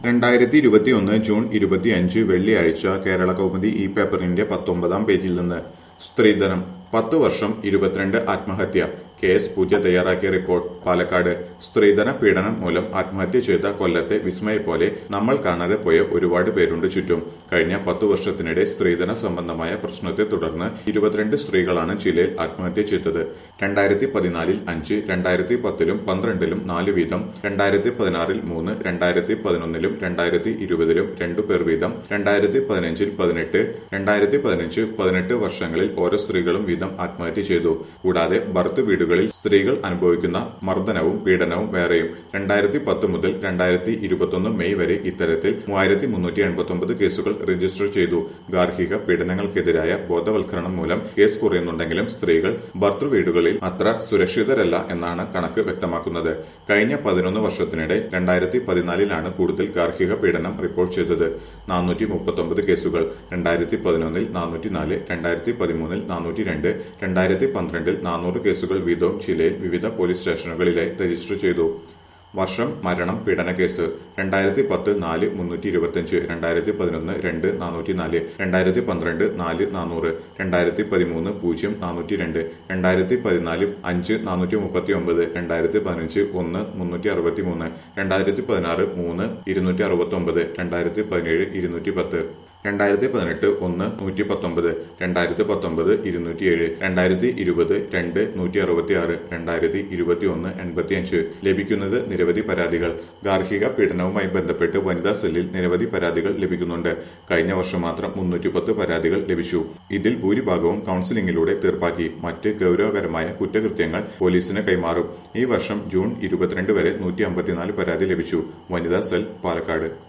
രണ്ടായിരത്തി ഇരുപത്തിയൊന്ന് ജൂൺ ഇരുപത്തിയഞ്ച് വെള്ളിയാഴ്ച കേരള കൗമുദി ഈ പേപ്പറിന്റെ പത്തൊമ്പതാം പേജിൽ നിന്ന് സ്ത്രീധനം പത്ത് വർഷം ഇരുപത്തിരണ്ട് ആത്മഹത്യ കെ എസ് പൂജ തയ്യാറാക്കിയ റിപ്പോർട്ട് പാലക്കാട് സ്ത്രീധന പീഡനം മൂലം ആത്മഹത്യ ചെയ്ത കൊല്ലത്തെ വിസ്മയെ പോലെ നമ്മൾ കാണാതെ പോയ ഒരുപാട് പേരുണ്ട് ചുറ്റും കഴിഞ്ഞ പത്തു വർഷത്തിനിടെ സ്ത്രീധന സംബന്ധമായ പ്രശ്നത്തെ തുടർന്ന് ഇരുപത്തിരണ്ട് സ്ത്രീകളാണ് ജില്ലയിൽ ആത്മഹത്യ ചെയ്തത് രണ്ടായിരത്തി പതിനാലിൽ അഞ്ച് രണ്ടായിരത്തി പത്തിലും പന്ത്രണ്ടിലും നാല് വീതം രണ്ടായിരത്തി പതിനാറിൽ മൂന്ന് രണ്ടായിരത്തി പതിനൊന്നിലും രണ്ടായിരത്തി ഇരുപതിലും രണ്ടു പേർ വീതം രണ്ടായിരത്തി പതിനഞ്ചിൽ പതിനെട്ട് രണ്ടായിരത്തി പതിനഞ്ച് പതിനെട്ട് വർഷങ്ങളിൽ ഓരോ സ്ത്രീകളും വീതം ആത്മഹത്യ ചെയ്തു കൂടാതെ ഭർത്ത് വീടുകളിൽ സ്ത്രീകൾ അനുഭവിക്കുന്ന മർദ്ദനവും പീഡനവും വേറെയും രണ്ടായിരത്തി പത്ത് മുതൽ രണ്ടായിരത്തി ഇരുപത്തൊന്ന് മെയ് വരെ ഇത്തരത്തിൽ മൂവായിരത്തി മുന്നൂറ്റി എൺപത്തി ഒമ്പത് കേസുകൾ രജിസ്റ്റർ ചെയ്തു ഗാർഹിക പീഡനങ്ങൾക്കെതിരായ ബോധവൽക്കരണം മൂലം കേസ് കുറയുന്നുണ്ടെങ്കിലും സ്ത്രീകൾ ഭർത്തൃ വീടുകളിൽ അത്ര സുരക്ഷിതരല്ല എന്നാണ് കണക്ക് വ്യക്തമാക്കുന്നത് കഴിഞ്ഞ പതിനൊന്ന് വർഷത്തിനിടെ രണ്ടായിരത്തി പതിനാലിലാണ് കൂടുതൽ ഗാർഹിക പീഡനം റിപ്പോർട്ട് ചെയ്തത് നാനൂറ്റി മുപ്പത്തൊമ്പത് കേസുകൾ രണ്ടായിരത്തി പതിനൊന്നിൽ നാനൂറ്റിനാല് രണ്ടായിരത്തി പതിമൂന്നിൽ നാനൂറ്റി രണ്ട് രണ്ടായിരത്തി പന്ത്രണ്ടിൽ നാനൂറ് കേസുകൾ വീതവും ജില്ലയിൽ വിവിധ പോലീസ് സ്റ്റേഷനുകളിലായി രജിസ്റ്റർ ചെയ്തു വർഷം മരണം പീഡന കേസ് രണ്ടായിരത്തി പത്ത് നാല് മുന്നൂറ്റി ഇരുപത്തിയഞ്ച് രണ്ടായിരത്തി പതിനൊന്ന് രണ്ട് നാനൂറ്റി നാല് രണ്ടായിരത്തി പന്ത്രണ്ട് നാല് നാനൂറ് രണ്ടായിരത്തി പതിമൂന്ന് പൂജ്യം നാനൂറ്റി രണ്ട് രണ്ടായിരത്തി പതിനാല് അഞ്ച് നാനൂറ്റി മുപ്പത്തി ഒമ്പത് രണ്ടായിരത്തി പതിനഞ്ച് ഒന്ന് മുന്നൂറ്റി അറുപത്തി മൂന്ന് രണ്ടായിരത്തി പതിനാറ് മൂന്ന് ഇരുന്നൂറ്റി അറുപത്തി ഒമ്പത് രണ്ടായിരത്തി പതിനേഴ് ഇരുന്നൂറ്റി പത്ത് രണ്ടായിരത്തി പതിനെട്ട് ഒന്ന് നൂറ്റി പത്തൊമ്പത് രണ്ടായിരത്തി പത്തൊമ്പത് ഇരുന്നൂറ്റിയേഴ് രണ്ടായിരത്തി ഇരുപത് രണ്ട് നൂറ്റി അറുപത്തി ആറ് രണ്ടായിരത്തി ഇരുപത്തി ഒന്ന് എൺപത്തിയഞ്ച് ലഭിക്കുന്നത് നിരവധി പരാതികൾ ഗാർഹിക പീഡനവുമായി ബന്ധപ്പെട്ട് വനിതാ സെല്ലിൽ നിരവധി പരാതികൾ ലഭിക്കുന്നുണ്ട് കഴിഞ്ഞ വർഷം മാത്രം മുന്നൂറ്റി പത്ത് പരാതികൾ ലഭിച്ചു ഇതിൽ ഭൂരിഭാഗവും കൌൺസിലിംഗിലൂടെ തീർപ്പാക്കി മറ്റ് ഗൌരവകരമായ കുറ്റകൃത്യങ്ങൾ പോലീസിന് കൈമാറും ഈ വർഷം ജൂൺ ഇരുപത്തിരണ്ട് വരെ നൂറ്റി അമ്പത്തിനാല് പരാതി ലഭിച്ചു വനിതാ സെൽ പാലക്കാട്